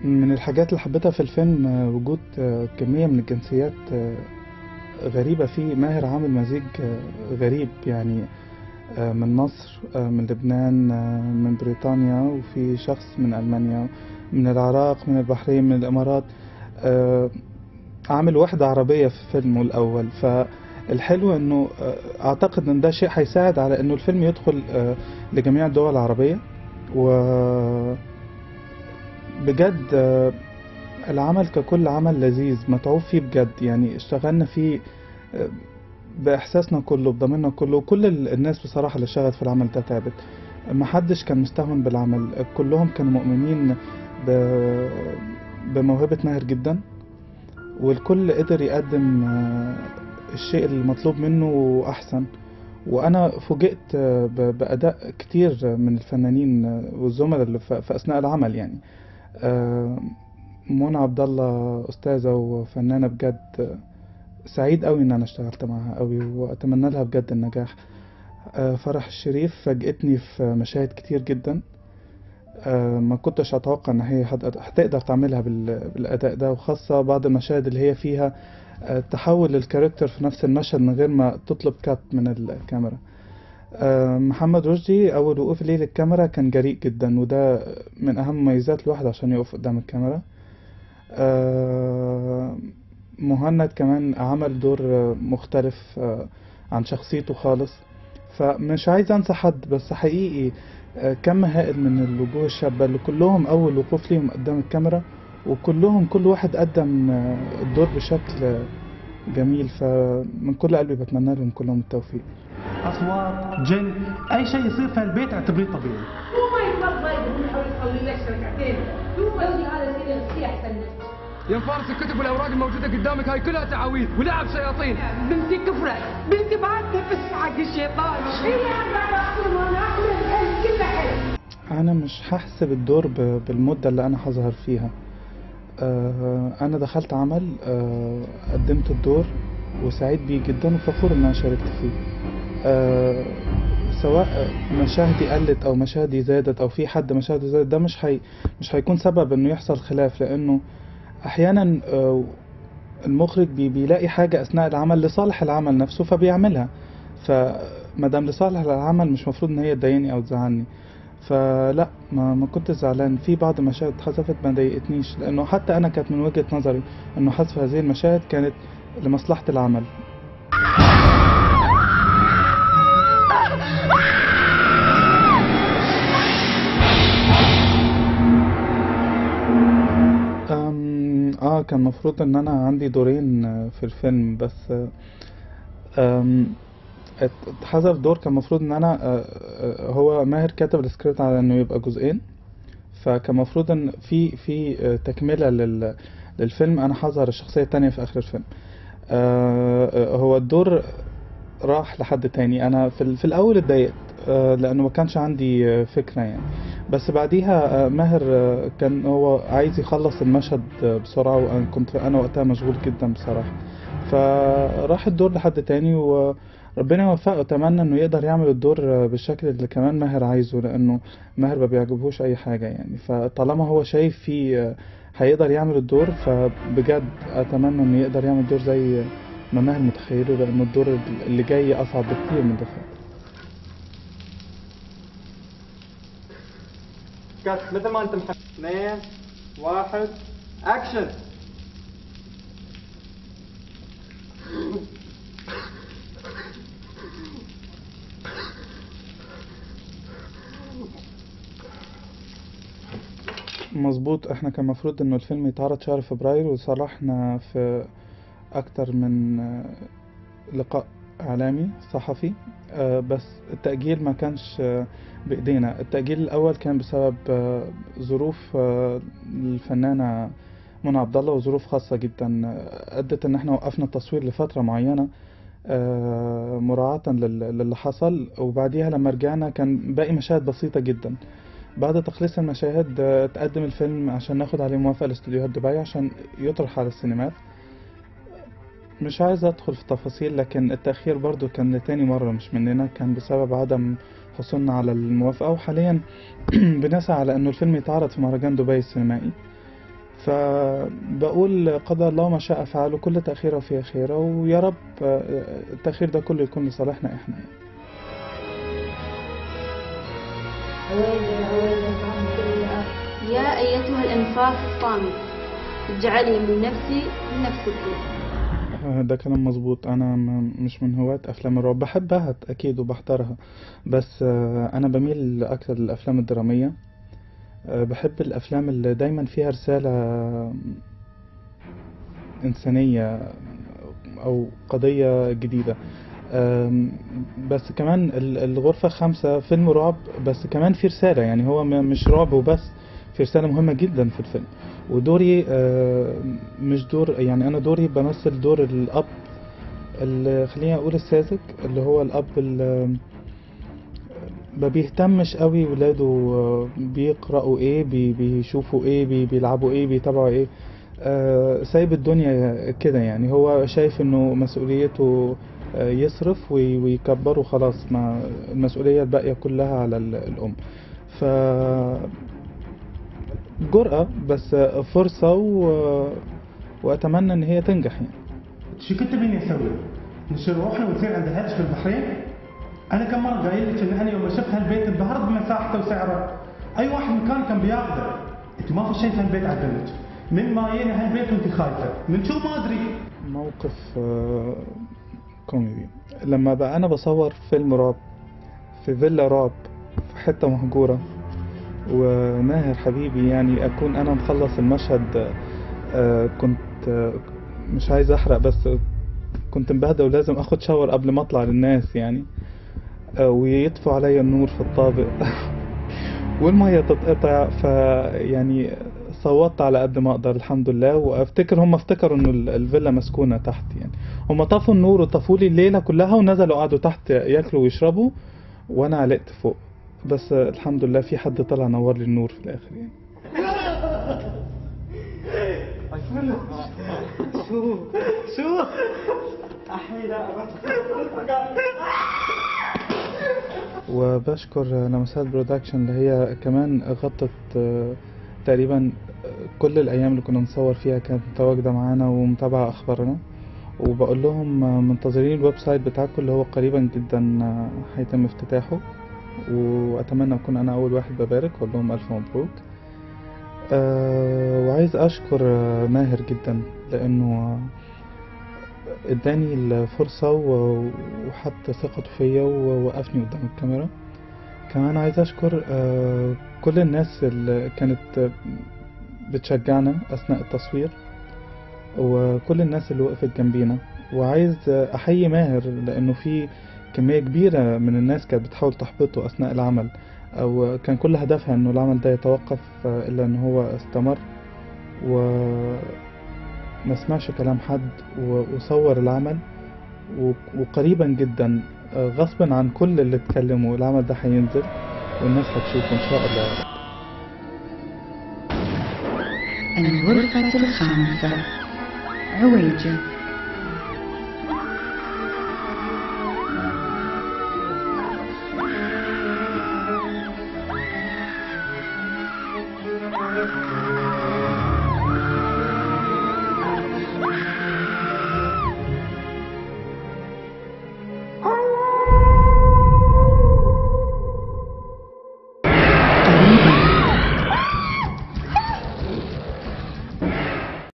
من الحاجات اللي حبيتها في الفيلم آه، وجود آه، كمية من الجنسيات آه، غريبة فيه ماهر عامل مزيج آه، غريب يعني آه، من مصر آه، من لبنان آه، من بريطانيا وفي شخص من ألمانيا من العراق من البحرين من الإمارات آه، عامل وحدة عربية في فيلمه الأول فالحلو إنه آه، أعتقد إن ده شيء هيساعد على إنه الفيلم يدخل آه، لجميع الدول العربية و بجد آه، العمل ككل عمل لذيذ متعوب فيه بجد يعني اشتغلنا فيه آه، بإحساسنا كله بضميرنا كله وكل ال- الناس بصراحة اللي اشتغلت في العمل ده تعبت محدش كان مستهون بالعمل كلهم كانوا مؤمنين ب- بموهبة ماهر جدا والكل قدر يقدم آه، الشيء المطلوب منه وأحسن وأنا فوجئت آه، ب- بأداء كتير من الفنانين آه، والزملاء اللي في في أثناء العمل يعني آه، منى عبد الله أستاذة وفنانة بجد آه، سعيد قوي إن أنا اشتغلت معاها قوي وأتمنى لها بجد النجاح آه، فرح الشريف فاجأتني في مشاهد كتير جدا آه، ما كنتش أتوقع إن هي هت- هتقدر تعملها بال- بالأداء ده وخاصة بعض المشاهد اللي هي فيها آه، تحول الكاركتر في نفس المشهد من غير ما تطلب كات من الكاميرا آه، محمد رشدي أول وقوف ليه للكاميرا كان جريء جدا وده من أهم مميزات الواحد عشان يقف قدام الكاميرا آه، مهند كمان عمل دور آه، مختلف آه، عن شخصيته خالص فمش عايز انسى حد بس حقيقي آه، كم هائل من الوجوه الشابة اللي كلهم أول وقوف ليهم قدام الكاميرا وكلهم كل واحد قدم آه، الدور بشكل آه، جميل فمن كل قلبي بتمنى لهم كلهم التوفيق اصوات جن اي شيء يصير في البيت اعتبريه طبيعي هو ما يتوضا يقوم يحاول يصلي لك ركعتين هو يجي هذا سيدي غسيل احسن منه يا فارس الكتب والاوراق الموجوده قدامك هاي كلها تعاويذ ولعب شياطين بنتي كفرة بنتي بعد نفس حق الشيطان هي عم اقول وانا اقول الحلم كله حلم أنا مش هحسب الدور ب- بالمدة اللي أنا هظهر فيها آه، أنا دخلت عمل آه، قدمت الدور وسعيد بيه جدا وفخور إن أنا شاركت فيه آه، سواء مشاهدي قلت أو مشاهدي زادت أو في حد مشاهده زادت ده مش هي مش هيكون سبب إنه يحصل خلاف لأنه أحيانا آه، المخرج بي بيلاقي حاجة أثناء العمل لصالح العمل نفسه فبيعملها فمادام لصالح العمل مش مفروض إن هي تضايقني أو تزعلني فلا ما ما كنت زعلان في بعض المشاهد اتحذفت ما ضايقتنيش لانه حتى انا كانت من وجهة نظري انه حذف هذه المشاهد كانت لمصلحة العمل أم اه كان مفروض ان انا عندي دورين آه، في الفيلم بس آه، أم ات- اتحذف دور كان مفروض ان انا آه، آه، هو ماهر كتب السكريبت على انه يبقى جزئين فكان مفروض ان في في آه، تكملة لل للفيلم انا هظهر الشخصية التانية في اخر الفيلم آه، آه، هو الدور راح لحد تاني انا في, ال- في الاول اتضايقت آه، لانه ما كانش عندي آه، فكرة يعني بس بعديها آه، ماهر آه، كان هو عايز يخلص المشهد آه، بسرعة وانا كنت انا وقتها مشغول جدا بصراحة فراح الدور لحد تاني وربنا يوفقه اتمنى انه يقدر يعمل الدور آه، بالشكل اللي كمان ماهر عايزه لانه ماهر ما بيعجبهوش اي حاجة يعني فطالما هو شايف فيه آه، هيقدر يعمل الدور فبجد اتمنى انه يقدر يعمل دور زي ما ماهر متخيله لانه الدور اللي جاي اصعب بكتير من ده فات كات مثل ما انت محمد اثنين واحد اكشن مظبوط احنا كان المفروض انه الفيلم يتعرض شهر فبراير وصرحنا في اكتر من آه، لقاء اعلامي صحفي آه، بس التأجيل ما كانش آه، بايدينا التأجيل الاول كان بسبب آه، ظروف آه، الفنانة منى عبد الله وظروف خاصة جدا آه، ادت ان احنا وقفنا التصوير لفترة معينة آه، مراعاة لل- للي حصل وبعديها لما رجعنا كان باقي مشاهد بسيطة جدا بعد تخليص المشاهد آه، تقدم الفيلم عشان ناخد عليه موافقة لاستوديوهات دبي عشان يطرح على السينمات مش عايز ادخل في تفاصيل لكن التأخير برضو كان لتاني مرة مش مننا كان بسبب عدم حصولنا على الموافقة وحاليا بنسعى على انه الفيلم يتعرض في مهرجان دبي السينمائي فبقول قضى الله ما شاء فعل وكل تأخيره فيه خيره ويا رب آه، التأخير ده كله يكون لصالحنا احنا يعني. يا أيتها الإنفاس الصامت اجعلي من نفسي من نفسك آه، ده كلام مظبوط انا م- مش من هواة افلام الرعب بحبها اكيد وبحضرها بس آه، انا بميل اكتر للافلام الدرامية آه، بحب الافلام اللي دايما فيها رسالة انسانية او قضية جديدة آم، بس كمان ال- الغرفة خمسة فيلم رعب بس كمان في رسالة يعني هو م- مش رعب وبس في رسالة مهمة جدا في الفيلم ودوري آه، مش دور يعني أنا دوري بمثل دور الأب اللي خليني أقول الساذج اللي هو الأب اللي ما بيهتمش قوي ولاده آه، بيقرأوا ايه بي- بيشوفوا ايه بي- بيلعبوا ايه بيتابعوا ايه آه، سايب الدنيا كده يعني هو شايف انه مسؤوليته آه، يصرف وي- ويكبر وخلاص ما المسؤولية الباقية كلها على ال- الأم ف جرأة بس فرصة و... وأتمنى إن هي تنجح يعني شو كنت تبيني اسوي؟ نشيل روحنا ونصير عند الهرج في البحرين؟ انا كم مره قايل لك ان انا يوم شفت هالبيت انبهرت بمساحته وسعره اي واحد مكاني كان بياخذه انت ما في شيء في هالبيت عدلك من ما جينا هالبيت وانت خايفه من شو ما ادري موقف آه، كوميدي لما بقى أنا بصور فيلم رعب في فيلا رعب في حتة مهجورة وماهر حبيبي يعني أكون أنا مخلص المشهد آه، كنت آه، مش عايز أحرق بس كنت مبهدل ولازم أخد شاور قبل ما أطلع للناس يعني آه، ويطفوا عليا النور في الطابق والمية تتقطع فيعني صوتت على قد ما اقدر الحمد لله وافتكر هم افتكروا انه ال- الفيلا مسكونة تحت يعني هم طفوا النور وطفوا لي الليلة كلها ونزلوا قعدوا تحت ياكلوا ويشربوا وانا علقت فوق بس الحمد لله في حد طلع نور لي النور في الاخر يعني وبشكر لمسات برودكشن اللي هي كمان غطت آه، تقريبا آه، كل الأيام اللي كنا نصور فيها كانت متواجدة معانا ومتابعة أخبارنا وبقول لهم آه، منتظرين الويب سايت بتاعكم اللي هو قريبا جدا آه، هيتم افتتاحه وأتمنى أكون أنا أول واحد ببارك وأقول لهم ألف مبروك أه وعايز أشكر آه، ماهر جدا لأنه آه، اداني الفرصة و- وحط ثقته فيا ووقفني قدام الكاميرا كمان عايز اشكر آه، كل الناس اللي كانت آه، بتشجعنا اثناء التصوير وكل الناس اللي وقفت جنبينا وعايز آه، احيي ماهر لانه في كمية كبيرة من الناس كانت بتحاول تحبطه اثناء العمل او كان كل هدفها انه العمل ده يتوقف آه، الا ان هو استمر و ما سمعش كلام حد و- وصور العمل و- وقريبا جدا آه، غصبا عن كل اللي اتكلموا العمل ده هينزل والناس هتشوفه ان شاء الله يا رب الغرفة الخامسة عويجة